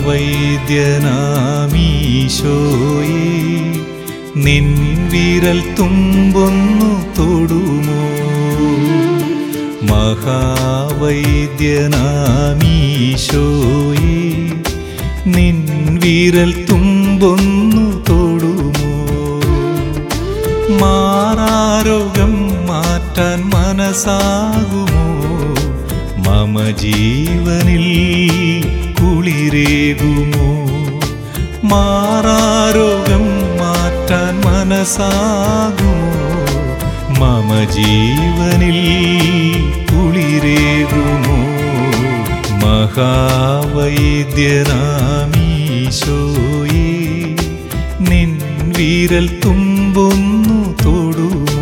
മഹാവൈദ്യനാമീശോയേ നിൻ വിരൽ തുമ്പൊന്നു തൊടുമോ മഹാവൈദ്യനാമീശോയേ നിൻ വിരൽ തുമ്പൊന്നു തൊടുമോ മാറാരോഗം മാറ്റാൻ മനസ്സാകുമോ മമ ജീവനിൽ കുളിരേകുമോ മാറാരോഗം മാറ്റാൻ മനസ്സാകുമോ മമ ജീവനിൽ കുളിരേകുമോ മഹാവൈദ്യനാമീശോയേ നിൻ വിരൽ തുമ്പൊന്നു തൊടുമോ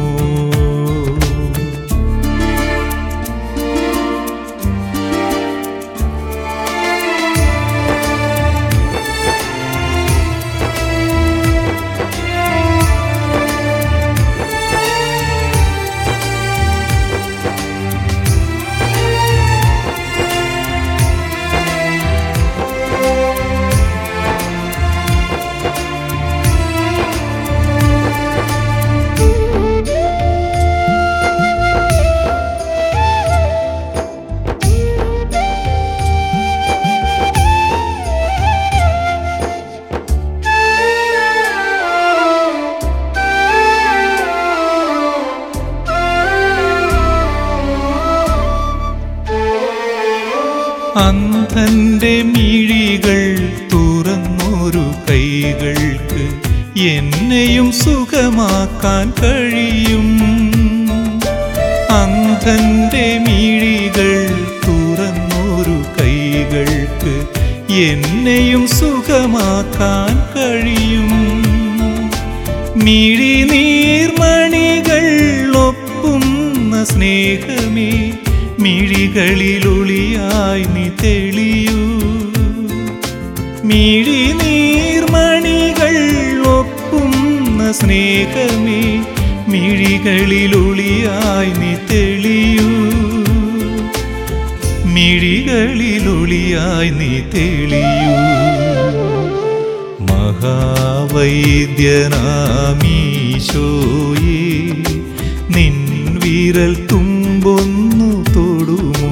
അന്ധന്റെ മിഴികൾ തുറന്നൊരു കൈകൾക്ക് എന്നെയും സുഖമാക്കാൻ കഴിയും അന്ധന്റെ മിഴികൾ തുറന്നൊരു കൈകൾക്ക് എന്നെയും സുഖമാക്കാൻ കഴിയും മിഴിനീർമണികൾ ഒപ്പുന്ന സ്നേഹമേ മിഴികളിലൊളിയായി നീ തെളിയൂ മിഴിനീർമണികൾ ഒപ്പുന്ന സ്നേഹമേ മിഴികളിലൊളിയായി നീ തെളിയൂ മിഴികളിലൊളിയായി നീ തെളിയൂ മഹാവൈദ്യനാമീശോയേ നിൻ വിരൽ തുമ്പൊന്നു തൊടുമോ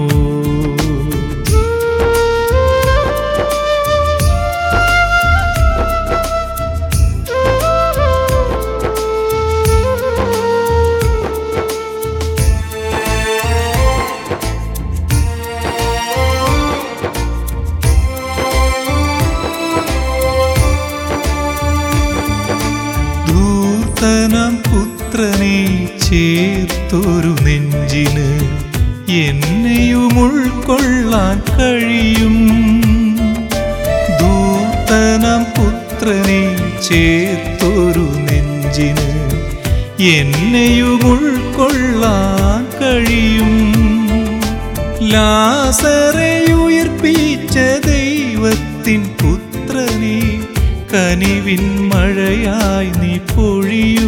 ധൂർത്തനം പുത്രനെ ചേർത്തൊരു നെഞ്ചിന് എന്നെയും ഉൾക്കൊള്ളാൻ കഴിയും ധൂർത്തനം പുത്രനെ ചേർത്തൊരു നെഞ്ചിന് എന്നെയും ഉൾക്കൊള്ളാൻ കഴിയും ലാസറെ ഉയർപ്പിച്ച ദൈവത്തിൻ പുത്രനെ കനിവിൻ മഴയായി നീ പൊഴിയൂ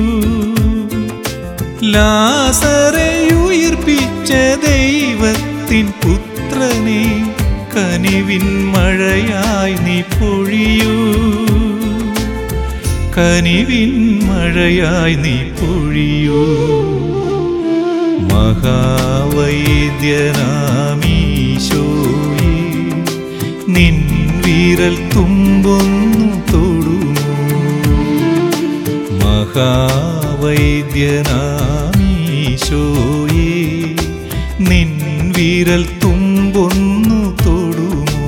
ലാസറെ ഉയർപ്പിച്ച ദൈവത്തിൻ പുത്രനെ കനിവിൻ മഴയായി നീ പൊഴിയൂ കനിവിൻ മഴയായി നീ പൊഴിയൂ മഹാവൈദ്യനാമീശോയേ നിൻ വിരൽ തുമ്പൊന്നു തൊടുമോ മഹാവൈദ്യനാമീശോയേ നിൻ വിരൽ തുമ്പൊന്നു തൊടുമോ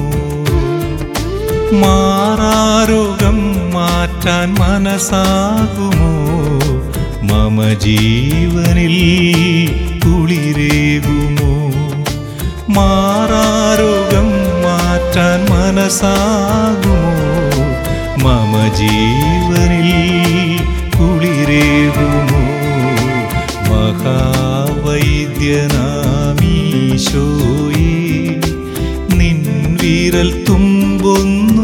മാറാരോഗം മാറ്റാൻ മനസ്സാകുമോ മമ ജീവനിൽ കുളിരേകുമോ മാറാരോഗം മാറ്റാൻ മനസ്സാകുമോ മമ ജീവനിൽ കുളിരേകുമോ മഹാവൈദ്യനാമീശോയേ നിൻ വിരൽ തുമ്പൊന്നു